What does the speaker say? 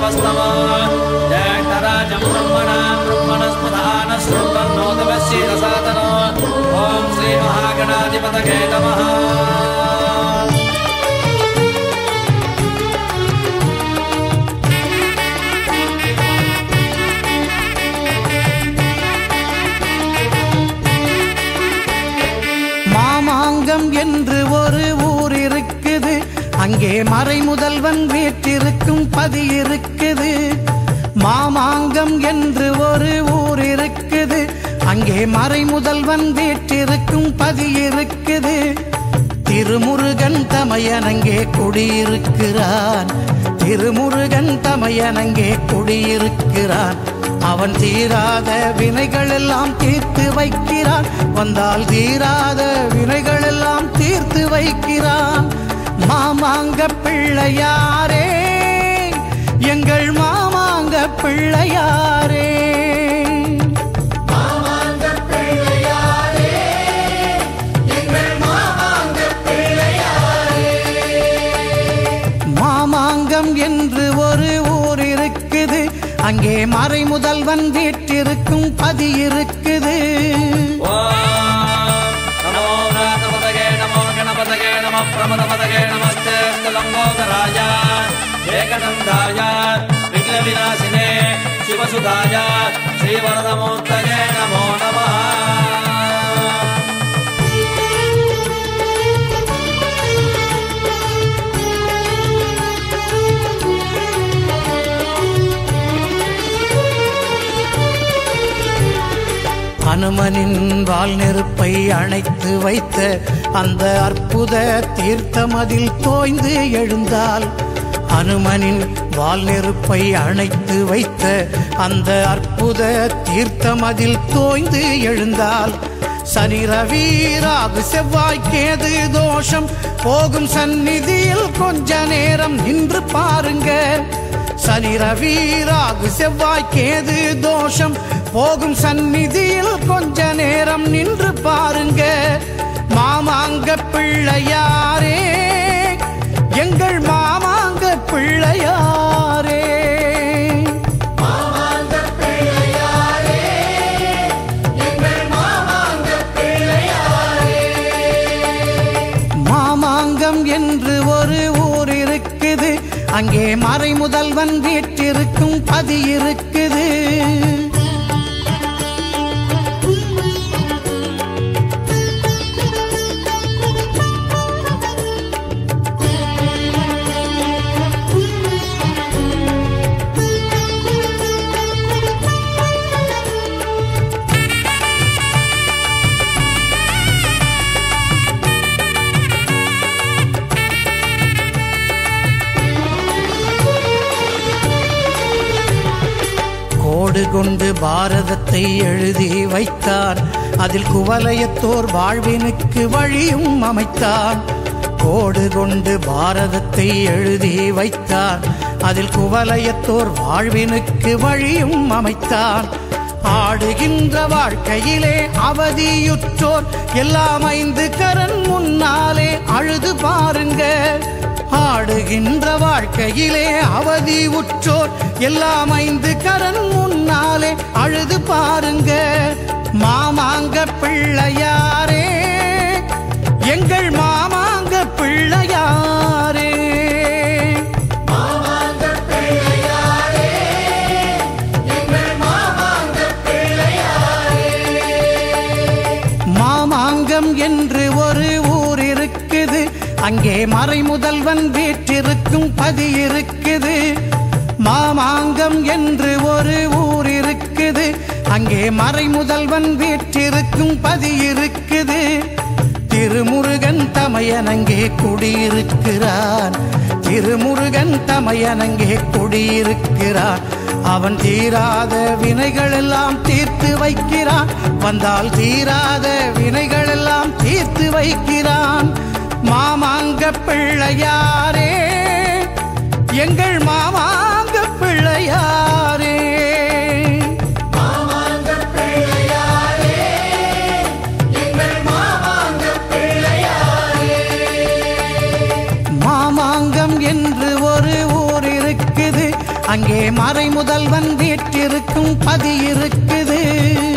वस्तवो ज्येष्ठराजं ब्रह्मणां ब्रह्मणस्पदानश्रुतन्नोतपश्येदसातनो ॐ श्रीमहागणाधिपतये नमः மாமாங்கம் என்று ஒரு ஊர் இருக்குது அங்கே மறை முதல்வன் வீற்றிருக்கும் பதி இருக்குது மாமாங்கம் என்று ஒரு ஊர் இருக்குது அங்கே மறை முதல்வன் வீற்றிருக்கும் பதி இருக்குது திருமுருகன் தமையனங்கே குடியிருக்கிறான் திருமுருகன் தமையனங்கே குடியிருக்கிறான் அவன் தீராத வினைகள் எல்லாம் தீர்த்து வைக்கிறான் வந்தால் தீராத வினைகள் எல்லாம் தீர்த்து வைக்கிறான் மாமாங்க பிள்ளையாரே எங்கள் மாமாங்க பிள்ளையாரே மாமாங்கம் என்று ஒரு ஊர் இருக்குது அங்கே மறை முதல்வன் வீற்றிருக்கும் பதி இருக்குது ॐ नमो नाथपतये नमो गणपतये नमः प्रमदपतये नमस्ते लम्बोदराय एकदन्ताय विघ्नविनाशिने शिवसुधाय श्रीवरदमूर्तये नमो नमः அனுமனின் வால் நெருப்பை அணைத்து வைத்த அந்த அற்புத தீர்த்தம் அதில் தோய்ந்து எழுந்தால் அனுமனின் வால் நெருப்பை அணைத்து வைத்த அந்த அற்புத தீர்த்தம் அதில் தோய்ந்து எழுந்தால் சனி ரவி ராகு செவ்வாய் கேது தோஷம் போகும் சந்நிதியில் கொஞ்ச நேரம் நின்று பாருங்க சனி ரவி ராகு செவ்வாய் கேது தோஷம் போகும் சந்நிதியில் கொஞ்ச நேரம் நின்று பாருங்க மாமாங்க பிள்ளையாரே எங்கள் மாமாங்க பிள்ளையாரே மாமாங்கம் என்று ஒரு ஊர் இருக்குது அங்கே மறை முதல்வன் வீற்றிருக்கும் பதி இருக்குது கோடு கொண்டு பாரதத்தை எழுதி வைத்தார் அதில் குவலயத்தோர் வாழ்வினுக்கு வழியும் அமைத்தார் கோடு கொண்டு பாரதத்தை எழுதி வைத்தார் அதில் குவலயத்தோர் வாழ்வினுக்கு வழியும் அமைத்தார் ஆடுகின்ற வாழ்க்கையிலே அவதியுற்றோர் எல்லாம் ஐந்து கரன் முன்னாலே அழுது பாருங்க ஆடுகின்ற வாழ்க்கையிலே அவதி உற்றோர் எல்லாம் ஐந்து கரன் முன்னாலே அழுது பாருங்க மாமாங்க பிள்ளையாரே எங்கள் மாமாங்க பிள்ளையாரே மாமாங்கம் என்று ஒரு ஊர் இருக்குது அங்கே மறை முதல்வன் வீற்றிருக்கும் பதி இருக்குது மாமாங்கம் என்று ஒரு ஊர் இருக்குது அங்கே மறை முதல்வன் வீற்றிருக்கும் பதி இருக்குது திருமுருகன் தமையனங்கே குடியிருக்கிறான் திருமுருகன் தமையனங்கே குடியிருக்கிறான் அவன் தீராத வினைகள் எல்லாம் தீர்த்து வைக்கிறான் வந்தால் தீராத வினைகள் எல்லாம் தீர்த்து வைக்கிறான் மாமாங்க பிள்ளையாரே எங்கள் மாமாங்க பிள்ளையாரே மாமாங்கம் என்று ஒரு ஊர் இருக்குது அங்கே மறை முதல்வன் வீட்டிருக்கும் பதி இருக்குது